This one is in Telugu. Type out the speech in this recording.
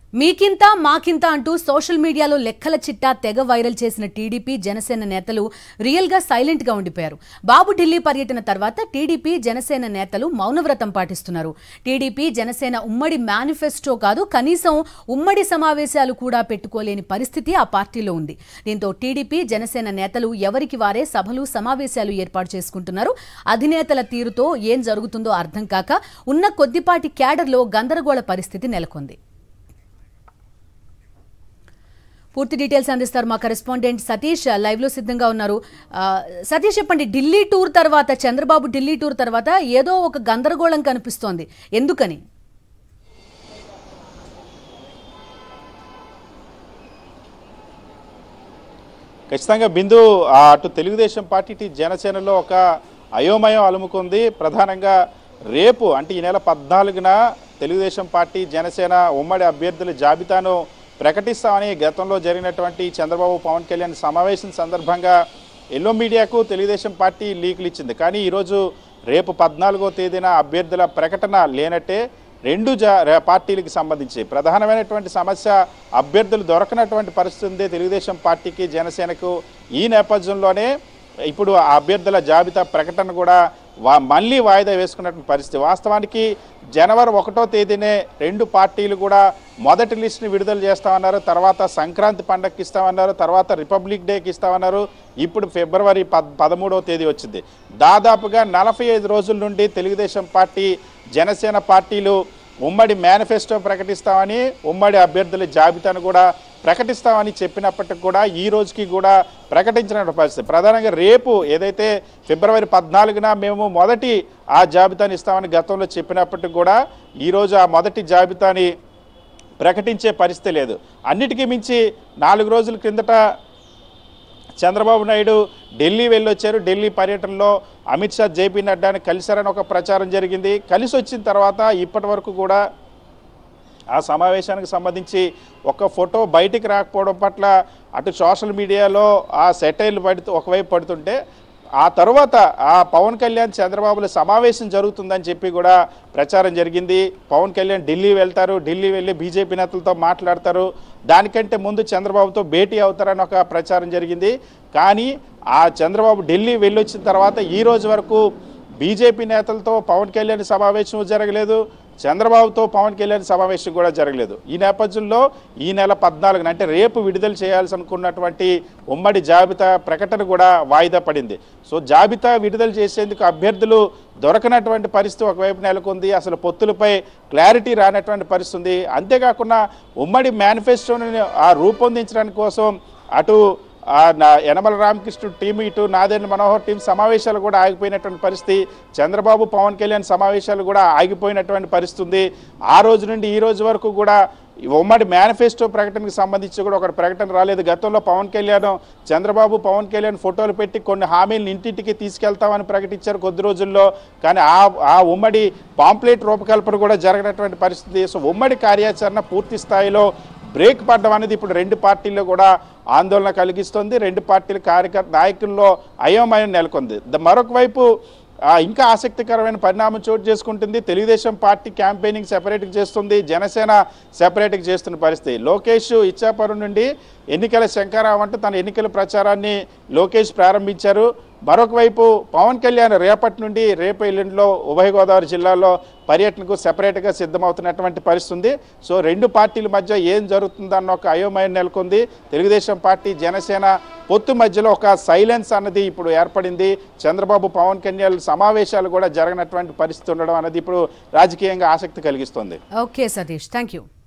మీకింత మాకింత అంటూ సోషల్ మీడియాలో లెక్కల చిట్టా తెగ వైరల్ చేసిన టీడీపీ జనసేన నేతలు రియల్ గా సైలెంట్ గా ఉండిపోయారు బాబు ఢిల్లీ పర్యటన తర్వాత టీడీపీ జనసేన నేతలు మౌనవ్రతం పాటిస్తున్నారు టీడీపీ జనసేన ఉమ్మడి మేనిఫెస్టో కాదు కనీసం ఉమ్మడి సమావేశాలు కూడా పెట్టుకోలేని పరిస్థితి ఆ పార్టీలో ఉంది దీంతో టీడీపీ జనసేన నేతలు ఎవరికి వారే సభలు సమావేశాలు ఏర్పాటు చేసుకుంటున్నారు అధినేతల తీరుతో ఏం జరుగుతుందో అర్థం కాక ఉన్న కొద్దిపాటి క్యాడర్లో గందరగోళ పరిస్థితి నెలకొంది పూర్తి డీటెయిల్స్ అందిస్తారు మా కరెస్పాండెంట్ సతీష్ లైవ్ లో సిద్ధంగా ఉన్నారు ఆ, సతీష్ చెప్పండి ఢిల్లీ టూర్ తర్వాత చంద్రబాబు ఢిల్లీ టూర్ తర్వాత ఏదో ఒక గందరగోళం కనిపిస్తోంది ఎందుకని ఖచ్చితంగా బిందు ఆ అటు తెలుగుదేశం పార్టీ ఇటు జనసేనలో ఒక అయోమయం అలుముకుంది ప్రధానంగా రేపు అంటే ఈ నెల పద్నాలుగున తెలుగుదేశం పార్టీ జనసేన ఉమ్మడి అభ్యర్థుల జాబితాను ప్రకటిస్తామని గతంలో జరిగినటువంటి చంద్రబాబు పవన్ కళ్యాణ్ సమావేశం సందర్భంగా ఎల్లో మీడియాకు తెలుగుదేశం పార్టీ లీకులు ఇచ్చింది కానీ ఈరోజు రేపు పద్నాలుగో తేదీన అభ్యర్థుల ప్రకటన లేనట్టే రెండు జా ర- పార్టీలకు సంబంధించి ప్రధానమైనటువంటి సమస్య అభ్యర్థులు దొరకనటువంటి పరిస్థితి ఉంది తెలుగుదేశం పార్టీకి జనసేనకు ఈ నేపథ్యంలోనే ఇప్పుడు ఆ అభ్యర్థుల జాబితా ప్రకటన కూడా వా మళ్ళీ వాయిదా వేసుకున్నటువంటి పరిస్థితి వాస్తవానికి జనవరి ఒకటో తేదీనే రెండు పార్టీలు కూడా మొదటి లిస్ట్ని విడుదల చేస్తామన్నారు తర్వాత సంక్రాంతి పండగకి ఇస్తామన్నారు తర్వాత రిపబ్లిక్ డేకి ఇస్తామన్నారు ఇప్పుడు ఫిబ్రవరి పద్ పదమూడవ తేదీ వచ్చింది దాదాపుగా నలభై ఐదు రోజుల నుండి తెలుగుదేశం పార్టీ జనసేన పార్టీలు ఉమ్మడి మేనిఫెస్టో ప్రకటిస్తామని ఉమ్మడి అభ్యర్థుల జాబితాను కూడా ప్రకటిస్తామని చెప్పినప్పటికి కూడా ఈ రోజుకి కూడా ప్రకటించిన పరిస్థితి ప్రధానంగా రేపు ఏదైతే ఫిబ్రవరి పద్నాలుగున మేము మొదటి ఆ జాబితాని ఇస్తామని గతంలో చెప్పినప్పటికి కూడా ఈరోజు ఆ మొదటి జాబితాని ప్రకటించే పరిస్థితి లేదు అన్నిటికీ మించి నాలుగు రోజుల క్రిందట చంద్రబాబు నాయుడు ఢిల్లీ వెళ్ళొచ్చారు ఢిల్లీ పర్యటనలో అమిత్ షా జేపీ నడ్డాని కలిశారని ఒక ప్రచారం జరిగింది కలిసి వచ్చిన తర్వాత ఇప్పటి వరకు కూడా ఆ సమావేశానికి సంబంధించి ఒక ఫోటో బయటికి రాకపోవడం పట్ల అటు సోషల్ మీడియాలో ఆ సెటైల్ పడుతూ ఒకవైపు పడుతుంటే ఆ తర్వాత ఆ పవన్ కళ్యాణ్ చంద్రబాబుల సమావేశం జరుగుతుందని చెప్పి కూడా ప్రచారం జరిగింది పవన్ కళ్యాణ్ ఢిల్లీ వెళ్తారు ఢిల్లీ వెళ్ళి బీజేపీ నేతలతో మాట్లాడతారు దానికంటే ముందు చంద్రబాబుతో భేటీ అవుతారని ఒక ప్రచారం జరిగింది కానీ ఆ చంద్రబాబు ఢిల్లీ వెళ్ళొచ్చిన తర్వాత ఈ రోజు వరకు బీజేపీ నేతలతో పవన్ కళ్యాణ్ సమావేశం జరగలేదు చంద్రబాబుతో పవన్ కళ్యాణ్ సమావేశం కూడా జరగలేదు ఈ నేపథ్యంలో ఈ నెల పద్నాలుగున అంటే రేపు విడుదల చేయాల్సి అనుకున్నటువంటి ఉమ్మడి జాబితా ప్రకటన కూడా వాయిదా పడింది సో జాబితా విడుదల చేసేందుకు అభ్యర్థులు దొరకనటువంటి పరిస్థితి ఒకవైపు నెలకొంది అసలు పొత్తులపై క్లారిటీ రానటువంటి పరిస్థితి ఉంది అంతేకాకుండా ఉమ్మడి మేనిఫెస్టోని ఆ రూపొందించడానికి కోసం అటు ఆ నా యనమల రామకృష్ణ టీం ఇటు నాదేంద్ర మనోహర్ టీం సమావేశాలు కూడా ఆగిపోయినటువంటి పరిస్థితి చంద్రబాబు పవన్ కళ్యాణ్ సమావేశాలు కూడా ఆగిపోయినటువంటి పరిస్థితి ఉంది ఆ రోజు నుండి ఈ రోజు వరకు కూడా ఈ ఉమ్మడి మేనిఫెస్టో ప్రకటనకు సంబంధించి కూడా ఒక ప్రకటన రాలేదు గతంలో పవన్ కళ్యాణ్ చంద్రబాబు పవన్ కళ్యాణ్ ఫోటోలు పెట్టి కొన్ని హామీలను ఇంటింటికి తీసుకెళ్తామని ప్రకటించారు కొద్ది రోజుల్లో కానీ ఆ ఆ ఉమ్మడి పాంప్లెట్ రూపకల్పన కూడా జరగనటువంటి పరిస్థితి సో ఉమ్మడి కార్యాచరణ పూర్తి స్థాయిలో బ్రేక్ పడడం అనేది ఇప్పుడు రెండు పార్టీల్లో కూడా ఆందోళన కలిగిస్తుంది రెండు పార్టీల కార్యకర్త నాయకుల్లో అయోమయం నెలకొంది ద- మరొక వైపు ఆ, ఇంకా ఆసక్తికరమైన పరిణామం చోటు చేసుకుంటుంది తెలుగుదేశం పార్టీ క్యాంపెయినింగ్ సెపరేట్గా చేస్తుంది జనసేన సెపరేట్గా చేస్తున్న పరిస్థితి లోకేష్ ఇచ్చాపురం నుండి ఎన్నికల శంకరావు అంటూ తన ఎన్నికల ప్రచారాన్ని లోకేష్ ప్రారంభించారు మరొక వైపు పవన్ కళ్యాణ్ రేపటి నుండి రేపు ఎల్లుండిలో ఉభయ గోదావరి జిల్లాలో పర్యటనకు సెపరేట్గా సిద్ధమవుతున్నటువంటి పరిస్థితి ఉంది సో రెండు పార్టీల మధ్య ఏం జరుగుతుందన్న ఒక అయోమయం నెలకొంది తెలుగుదేశం పార్టీ జనసేన పొత్తు మధ్యలో ఒక సైలెన్స్ అన్నది ఇప్పుడు ఏర్పడింది చంద్రబాబు పవన్ కళ్యాణ్ సమావేశాలు కూడా జరగనటువంటి పరిస్థితి ఉండడం అనేది ఇప్పుడు రాజకీయంగా ఆసక్తి కలిగిస్తుంది ఓకే సతీష్ థ్యాంక్ యూ